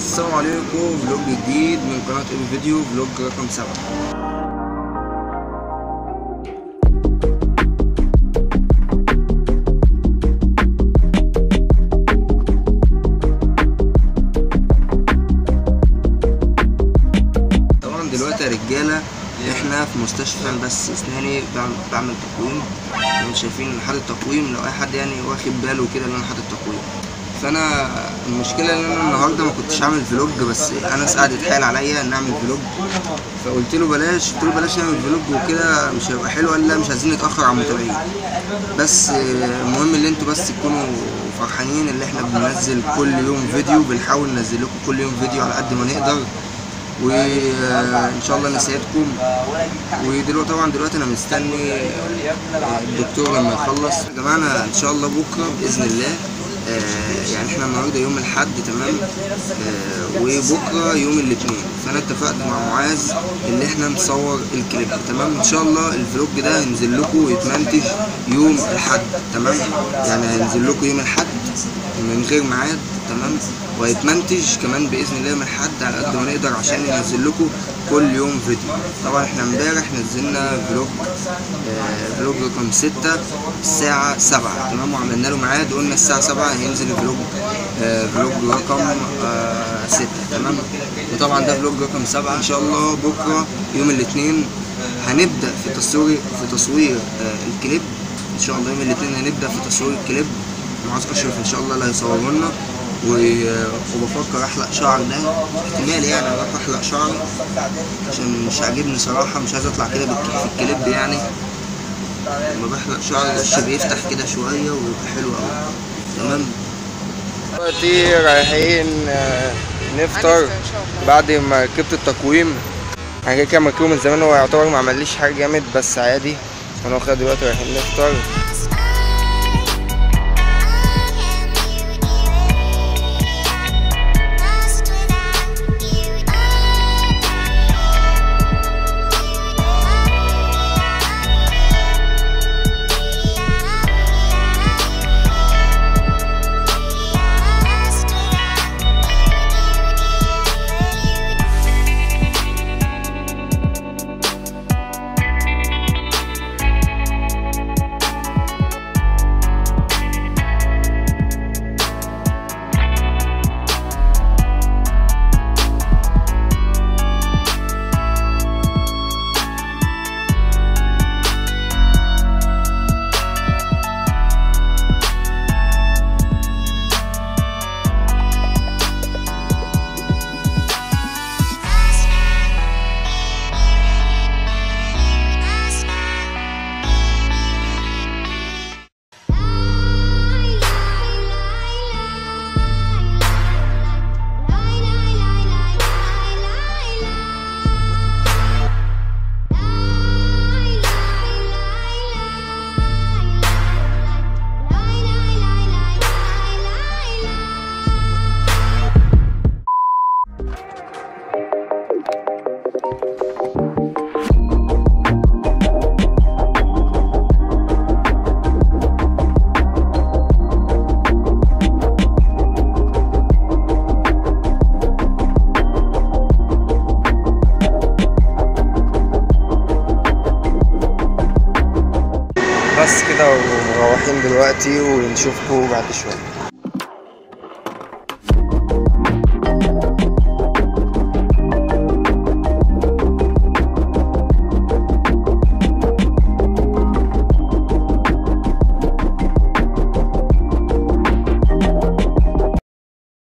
السلام عليكم فلوج جديد من قناة ايبي فيديو فلوج رقم سبعة طبعا دلوقتي يا رجالة احنا في مستشفى بس اسناني بعمل, بعمل تقويم انتوا شايفين حاطط تقويم لو اي حد يعني واخد باله كده ان انا حاطط تقويم فانا المشكله ان انا النهارده ما كنتش عامل فلوج بس انس قعد يتحايل عليا ان اعمل فلوج فقلت له بلاش قلت له بلاش نعمل فلوج وكده مش هيبقى حلو قال لا مش عايزين نتاخر على المتابعين بس المهم ان انتوا بس تكونوا فرحانين اللي احنا بننزل كل يوم فيديو بنحاول ننزل لكم كل يوم فيديو على قد ما نقدر وان شاء الله نسعدكم ودلوقتي طبعا دلوقتي انا مستني الدكتور لما يخلص يا جماعه انا ان شاء الله بكره باذن الله آه يعني احنا النهارده يوم الاحد تمام آه وبكره يوم الاثنين فانا اتفقت مع معاذ ان احنا نصور الكليب تمام ان شاء الله الفلوج ده هينزل لكم ويتمنتج يوم الاحد تمام يعني هينزل لكم يوم الاحد من غير ميعاد تمام وهيتمنتج كمان باذن الله من حد على قد ما نقدر عشان ننزل لكم كل يوم فيديو طبعا احنا امبارح نزلنا فلوج آه فلوج رقم ستة الساعة سبعة تمام وعملنا له ميعاد قلنا الساعة سبعة هينزل الفلوج آه فلوج رقم آه ستة تمام وطبعا ده فلوج رقم سبعة ان شاء الله بكرة يوم الاثنين هنبدأ في تصوير في تصوير آه الكليب ان شاء الله يوم الاثنين هنبدأ في تصوير الكليب معاذ اشرف ان شاء الله اللي هيصوره لنا وبفكر احلق شعر ده احتمال يعني اروح احلق شعري عشان مش عاجبني صراحه مش عايز اطلع كده في الكليب يعني لما بحلق شعري الوش بيفتح كده شويه ويبقى حلو قوي تمام دلوقتي رايحين نفطر بعد ما ركبت التقويم انا كده كده مركبه من زمان هو يعتبر ما عمليش حاجه جامد بس عادي انا واخدها دلوقتي رايحين نفطر بس كده ومروحين دلوقتي ونشوفكم بعد شويه